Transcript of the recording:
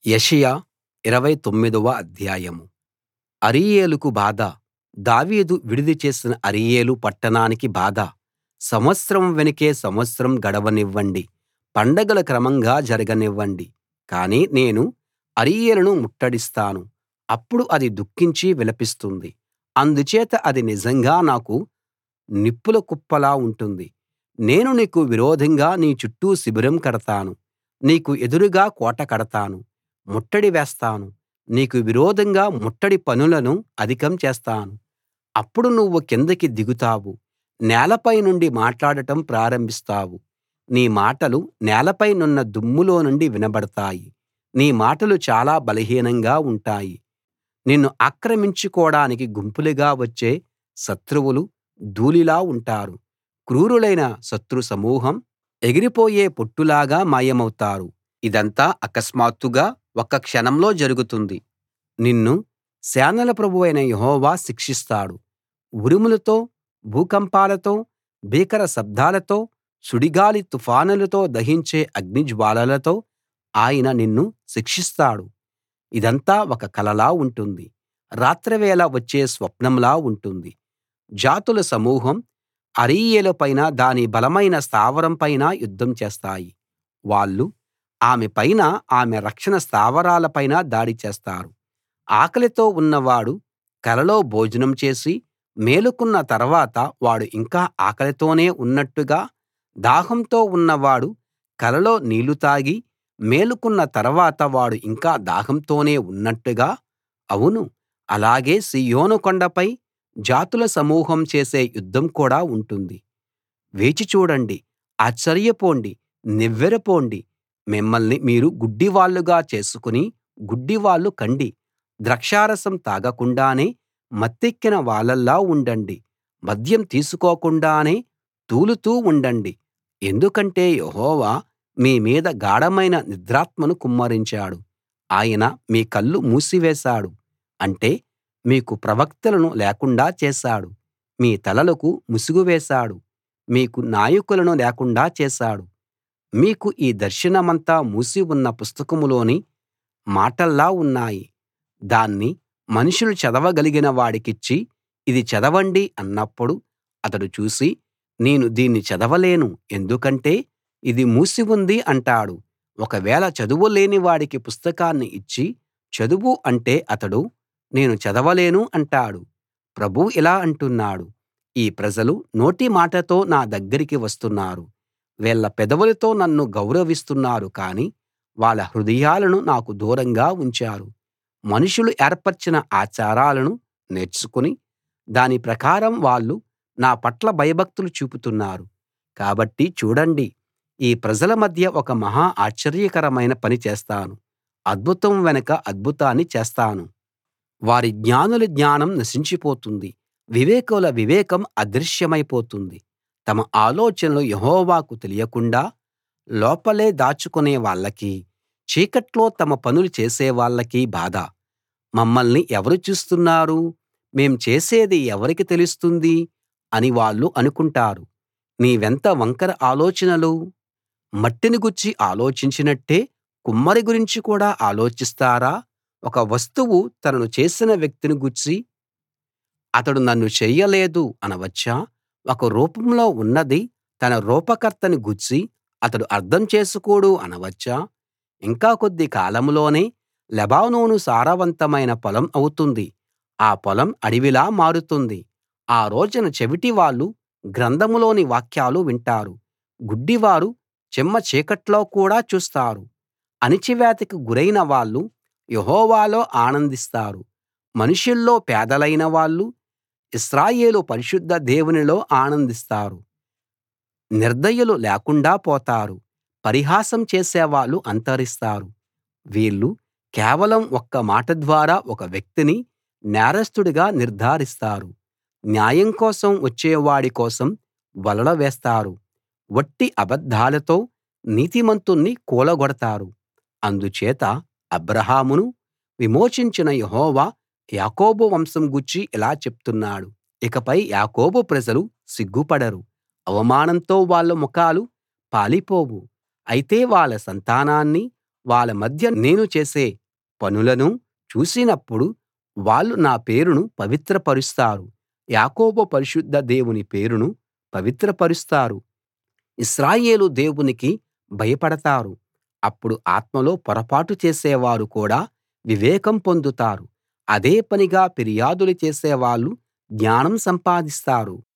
యెషయా ఇరవై తొమ్మిదవ అధ్యాయం అరీయేలుకు బాధ దావీదు విడుదల చేసిన అరీయేలు పట్టణానికి బాధ సంవత్సరం వెనుకే సంవత్సరం గడవనివ్వండి పండగలు క్రమంగా జరగనివ్వండి కానీ నేను అరీయేలును ముట్టడిస్తాను అప్పుడు అది దుఃఖించి విలపిస్తుంది అందుచేత అది నిజంగా నాకు నిప్పుల కుప్పలా ఉంటుంది నేను నీకు విరోధంగా నీ చుట్టూ శిబిరం కడతాను నీకు ఎదురుగా కోట కడతాను ముట్టడి వేస్తాను నీకు విరోధంగా ముట్టడి పనులను అధికం చేస్తాను అప్పుడు నువ్వు కిందకి దిగుతావు నేలపై నుండి మాట్లాడటం ప్రారంభిస్తావు నీ మాటలు నేలపై నున్న దుమ్ములో నుండి వినబడతాయి నీ మాటలు చాలా బలహీనంగా ఉంటాయి నిన్ను ఆక్రమించుకోడానికి గుంపులుగా వచ్చే శత్రువులు ధూళిలా ఉంటారు క్రూరులైన శత్రు సమూహం ఎగిరిపోయే పొట్టులాగా మాయమౌతారు ఇదంతా అకస్మాత్తుగా ఒక్క క్షణంలో జరుగుతుంది నిన్ను సేనల ప్రభువైన యెహోవా శిక్షిస్తాడు ఉరుములతో భూకంపాలతో భీకర శబ్దాలతో సుడిగాలి తుఫానులతో దహించే అగ్నిజ్వాలలతో ఆయన నిన్ను శిక్షిస్తాడు ఇదంతా ఒక కలలా ఉంటుంది రాత్రివేళ వచ్చే స్వప్నంలా ఉంటుంది జాతుల సమూహం అరీయేలు పైన దాని బలమైన స్థావరం పైన యుద్ధం చేస్తాయి వాళ్ళు ఆమె పైన ఆమె రక్షణ స్థావరాల పైన దాడి చేస్తారు ఆకలితో ఉన్నవాడు కలలో భోజనం చేసి మేలుకున్న తర్వాత వాడు ఇంకా ఆకలితోనే ఉన్నట్టుగా దాహంతో ఉన్నవాడు కలలో నీళ్లు తాగి మేలుకున్న తర్వాత వాడు ఇంకా దాహంతోనే ఉన్నట్టుగా అవును అలాగే సీయోను కొండపై జాతుల సమూహం చేసే యుద్ధం కూడా ఉంటుంది వేచి చూడండి ఆశ్చర్యపోండి నివ్వెరపోండి మిమ్మల్ని మీరు గుడ్డివాళ్ళుగా చేసుకుని గుడ్డివాళ్ళు కండి ద్రాక్షారసం తాగకుండానే మత్తెక్కిన వాళ్ళలా ఉండండి మద్యం తీసుకోకుండానే తూలుతూ ఉండండి ఎందుకంటే యెహోవా మీ మీద గాఢమైన నిద్రాత్మను కుమ్మరించాడు ఆయన మీ కళ్ళు మూసివేశాడు అంటే మీకు ప్రవక్తలను లేకుండా చేశాడు మీ తలలకు ముసుగు వేశాడు మీకు నాయకులను లేకుండా చేశాడు మీకు ఈ దర్శనమంతా మూసి ఉన్న పుస్తకంలోని మాటల్లా ఉన్నాయి దాన్ని మనుషులు చదవగలిగిన వాడికిచ్చి ఇది చదవండి అన్నప్పుడు అతడు చూసి నేను దీన్ని చదవలేను ఎందుకంటే ఇది మూసి ఉంది అంటాడు ఒకవేళ చదువు లేని వాడికి పుస్తకాన్ని ఇచ్చి చదువు అంటే అతడు నేను చదవలేను అంటాడు ప్రభువు ఇలా అంటున్నాడు ఈ ప్రజలు నోటి మాటతో నా దగ్గరికి వస్తున్నారు వీళ్ళ పెదవులతో నన్ను గౌరవిస్తున్నారు కానీ వాళ్ళ హృదయాలను నాకు దూరంగా ఉంచారు మనుషులు ఏర్పరచిన ఆచారాలను నేర్చుకుని దాని ప్రకారం వాళ్ళు నా పట్ల భయభక్తులు చూపుతున్నారు కాబట్టి చూడండి ఈ ప్రజల మధ్య ఒక మహా ఆశ్చర్యకరమైన పని చేస్తాను అద్భుతం వెనక అద్భుతాన్ని చేస్తాను వారి జ్ఞానుల జ్ఞానం నశించిపోతుంది వివేకుల వివేకం అదృశ్యమైపోతుంది తమ ఆలోచనలు యెహోవాకు తెలియకుండా లోపలే దాచుకునే వాళ్ళకీ చీకట్లో తమ పనులు చేసేవాళ్ళకీ బాధ మమ్మల్ని ఎవరు చూస్తున్నారు మేం చేసేది ఎవరికి తెలుస్తుంది అని వాళ్ళు అనుకుంటారు నీవెంత వంకర ఆలోచనలు మట్టిని గూర్చి ఆలోచించినట్టే కుమ్మరి గురించి కూడా ఆలోచిస్తారా ఒక వస్తువు తనను చేసిన వ్యక్తిని గూర్చి అతడు నన్ను చెయ్యలేదు అనవచ్చా ఒక రూపంలో ఉన్నది తన రూపకర్తని గూర్చి అతడు అర్థం చేసుకోడు అనవచ్చా ఇంకా కొద్ది కాలంలోనే లెబానోను సారవంతమైన పొలం అవుతుంది ఆ పొలం అడవిలా మారుతుంది ఆ రోజున చెవిటివాళ్ళు గ్రంథంలోని వాక్యాలు వింటారు గుడ్డివారు చిమ్మ చీకట్లో కూడా చూస్తారు అణిచివేతకి గురైన వాళ్ళు యెహోవాలో ఆనందిస్తారు మనుషుల్లో పేదలైన వాళ్ళు ఇశ్రాయేలు పరిశుద్ధ దేవునిలో ఆనందిస్తారు నిర్దయులు లేకుండా పోతారు పరిహాసం చేసేవాళ్ళు అంతరిస్తారు వీళ్ళు కేవలం ఒక్క మాట ద్వారా ఒక వ్యక్తిని నేరస్తుడిగా నిర్ధారిస్తారు న్యాయం కోసం వచ్చేవాడి కోసం వలలు వేస్తారు వట్టి అబద్ధాలతో నీతిమంతుణ్ణి కూలగొడతారు అందుచేత అబ్రాహామును విమోచించిన యెహోవా యాకోబు వంశం గూర్చి ఇలా చెప్తున్నాడు ఇకపై యాకోబు ప్రజలు సిగ్గుపడరు అవమానంతో వాళ్ళ ముఖాలు పాలిపోవు అయితే వాళ్ళ సంతానాన్ని వాళ్ళ మధ్య నేను చేసే పనులను చూసినప్పుడు వాళ్ళు నా పేరును పవిత్ర పరుస్తారు యాకోబు పరిశుద్ధ దేవుని పేరును పవిత్రపరుస్తారు ఇశ్రాయేలు దేవునికి భయపడతారు అప్పుడు ఆత్మలో పొరపాటు చేసేవారు కూడా వివేకం పొందుతారు అదే పనిగా ఫిర్యాదులు చేసేవాళ్ళు జ్ఞానం సంపాదిస్తారు